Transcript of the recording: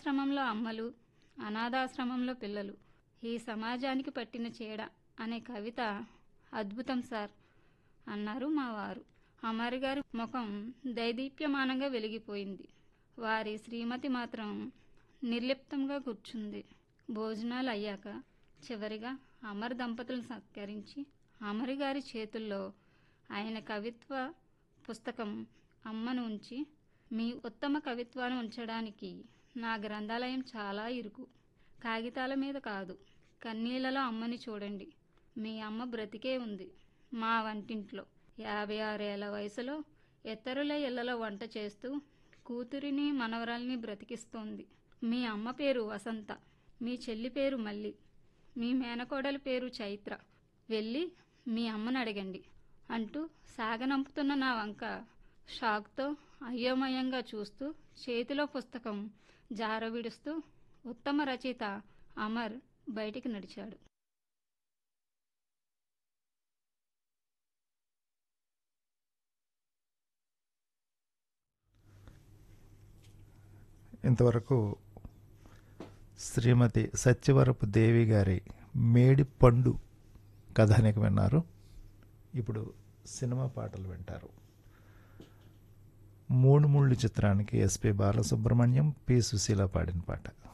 వృద్ధాశ్రమంలో అమ్మలు అనాథాశ్రమంలో పిల్లలు ఈ సమాజానికి పట్టిన చీడ అనే కవిత అద్భుతం సార్ అన్నారు మా వారు అమర్ గారి ముఖం దైదీప్యమానంగా వెలిగిపోయింది వారి శ్రీమతి మాత్రం నిర్లిప్తంగా కూర్చుంది భోజనాలు అయ్యాక చివరిగా అమర్ దంపతులను సత్కరించి అమర్ గారి చేతుల్లో ఆయన కవిత్వ పుస్తకం అమ్మను ఉంచి మీ ఉత్తమ కవిత్వాన్ని ఉంచడానికి నా గ్రంథాలయం చాలా ఇరుకు కాగితాల మీద కాదు కన్నీళ్లలో అమ్మని చూడండి మీ అమ్మ బ్రతికే ఉంది మా వంటింట్లో యాభై ఆరేళ్ల వయసులో ఇతరుల ఇళ్లలో వంట చేస్తూ కూతురిని మనవరాల్ని బ్రతికిస్తోంది మీ అమ్మ పేరు వసంత మీ చెల్లి పేరు మల్లి మీ మేనకోడలి పేరు చైత్ర వెళ్ళి మీ అమ్మని అడగండి అంటూ సాగనంపుతున్న నా వంక షాక్తో అయోమయంగా చూస్తూ చేతిలో పుస్తకం జారవిడుస్తూ ఉత్తమ రచయిత అమర్ బయటికి నడిచాడు ఇంతవరకు శ్రీమతి సత్యవరపు దేవి గారి మేడి పండు కథానిక విన్నారు ఇప్పుడు సినిమా పాటలు వింటారు మూడు ముళ్ళు చిత్రానికి ఎస్పి బాలసుబ్రహ్మణ్యం పి సుశీల పాడిన పాట